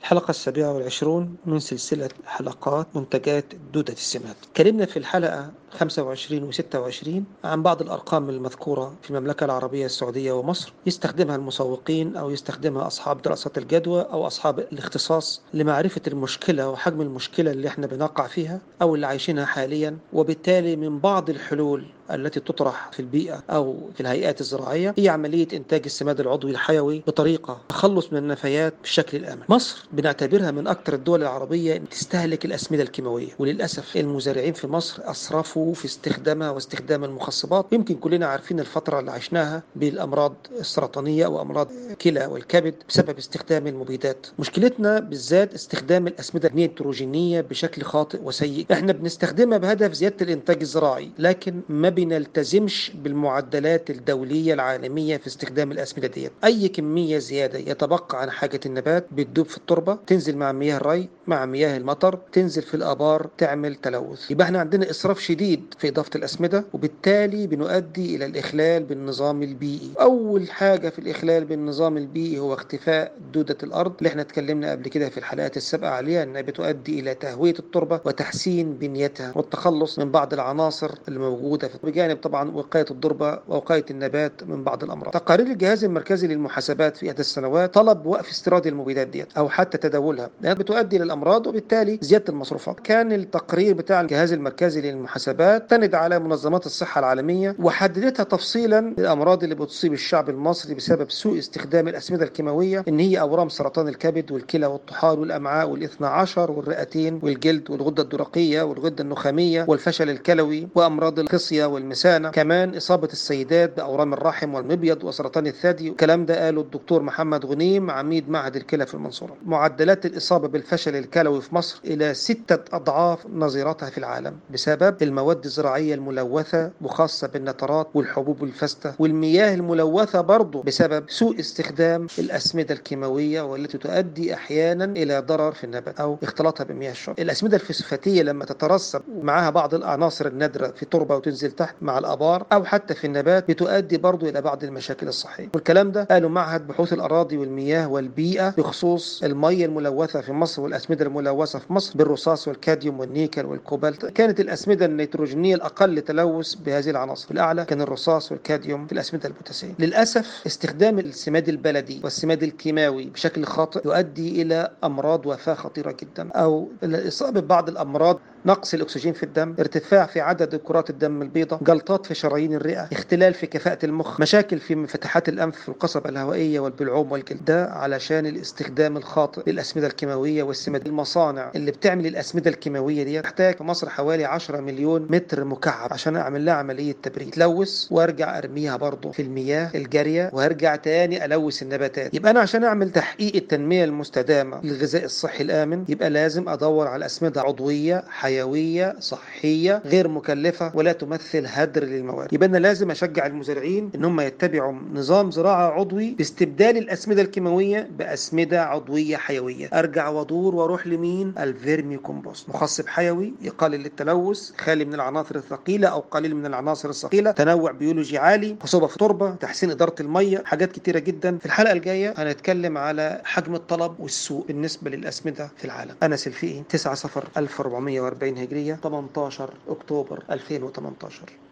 الحلقة السابعة والعشرون من سلسلة حلقات منتجات دودة السمات تكلمنا في الحلقة 25 و 26 عن بعض الأرقام المذكورة في المملكة العربية السعودية ومصر يستخدمها المسوقين أو يستخدمها أصحاب دراسات الجدوى أو أصحاب الاختصاص لمعرفة المشكلة وحجم المشكلة اللي احنا بنقع فيها أو اللي عايشينها حاليا وبالتالي من بعض الحلول التي تطرح في البيئة أو في الهيئات الزراعية هي عملية إنتاج السماد العضوي الحيوي بطريقة تخلص من النفايات بالشكل الآمن مصر بنعتبرها من أكثر الدول العربية تستهلك الأسمدة الكيماوية وللأسف المزارعين في مصر أسرفوا في استخدامها واستخدام المخصبات يمكن كلنا عارفين الفترة اللي عشناها بالأمراض السرطانية أو أمراض الكلى والكبد بسبب استخدام المبيدات مشكلتنا بالذات استخدام الأسمدة النيتروجينية بشكل خاطئ وسيء احنا بنستخدمها بهدف زيادة الإنتاج الزراعي لكن ما بنلتزمش بالمعدلات الدولية العالمية في استخدام الأسمدة ديت أي كمية زيادة يتبقى عن حاجة النبات بتدوب في التربة تنزل مع مياه الري مع مياه المطر تنزل في الآبار تعمل تلوث يبقى احنا عندنا إسراف شديد في إضافة الأسمدة وبالتالي بنؤدي إلى الإخلال بالنظام البيئي أول حاجة في الإخلال بالنظام البيئي هو اختفاء دودة الأرض اللي احنا اتكلمنا قبل كده في الحلقات السابقة عليها أنها بتؤدي إلى تهوية التربة وتحسين بنيتها والتخلص من بعض العناصر الموجودة في بجانب طبعا وقاية التربة ووقاية النبات من بعض الأمراض تقارير الجهاز المركزي للمحاسبات في إحدى السنوات طلب وقف استيراد المبيدات ديت أو حتى تداولها لأنها بتؤدي إلى الأمراض وبالتالي زيادة المصروفات كان التقرير بتاع الجهاز المركزي للمحاسبات تند على منظمات الصحة العالمية وحددتها تفصيلا الأمراض اللي بتصيب الشعب المصري بسبب سوء استخدام الأسمدة الكيماوية إن هي أورام سرطان الكبد والكلى والطحال والأمعاء والاثنى عشر والرئتين والجلد والغدة الدرقية والغدة النخامية والفشل الكلوي وأمراض الخصية والمثانة كمان إصابة السيدات بأورام الرحم والمبيض وسرطان الثدي الكلام ده قاله الدكتور محمد غنيم عميد معهد الكلى في المنصورة معدلات الإصابة بالفشل الكلوي في مصر إلى ستة أضعاف نظيرتها في العالم بسبب المواد الزراعية الملوثة وخاصة بالنترات والحبوب الفاستة والمياه الملوثة برضه بسبب سوء استخدام الأسمدة الكيماوية والتي تؤدي أحيانا إلى ضرر في النبات أو اختلاطها بمياه الشرب الأسمدة الفسفاتية لما تترسب معها بعض العناصر النادرة في التربة وتنزل تحت مع الآبار أو حتى في النبات بتؤدي برضه إلى بعض المشاكل الصحية والكلام ده قالوا معهد بحوث الأراضي والمياه والبيئة بخصوص المية الملوثة في مصر والأسمدة الملوثة في مصر بالرصاص والكاديوم والنيكل والكوبالت كانت الأسمدة النيتروجينية الأقل تلوث بهذه العناصر الأعلى كان الرصاص والكاديوم في الأسمدة البوتاسية للأسف استخدام السماد البلدي والسماد الكيماوي بشكل خاطئ يؤدي إلى أمراض وفاة خطيرة جدا أو الإصابة ببعض الأمراض نقص الأكسجين في الدم ارتفاع في عدد كرات الدم البيضاء جلطات في شرايين الرئة اختلال في كفاءة المخ مشاكل في فتحات الأنف في القصبة الهوائية والبلعوم والجلد ده علشان الاستخدام الخاطئ للأسمدة الكيماوية والسماد المصانع اللي بتعمل الأسمدة الكيماوية دي تحتاج في مصر حوالي 10 مليون متر مكعب عشان أعمل لها عملية تبريد تلوث وارجع ارميها برضه في المياه الجارية وارجع تاني ألوث النباتات يبقى أنا عشان أعمل تحقيق التنمية المستدامة للغذاء الصحي الآمن يبقى لازم أدور على أسمدة عضوية حيوية صحية غير مكلفة ولا تمثل هدر للموارد يبقى أنا لازم أشجع المزارعين إن هم يتبعوا نظام زراعة عضوي باستبدال الأسمدة الكيماوية بأسمدة عضوية حيوية أرجع وأدور وأروح لمين الفيرمي كومبوست مخصب حيوي يقلل التلوث خالي من العناصر الثقيلة أو قليل من العناصر الثقيلة تنوع بيولوجي عالي خصوبة في التربة تحسين إدارة المية حاجات كتيرة جدا في الحلقة الجاية هنتكلم على حجم الطلب والسوق بالنسبة للأسمدة في العالم أنا سلفي 9 صفر 1440 هجرية 18 أكتوبر 2018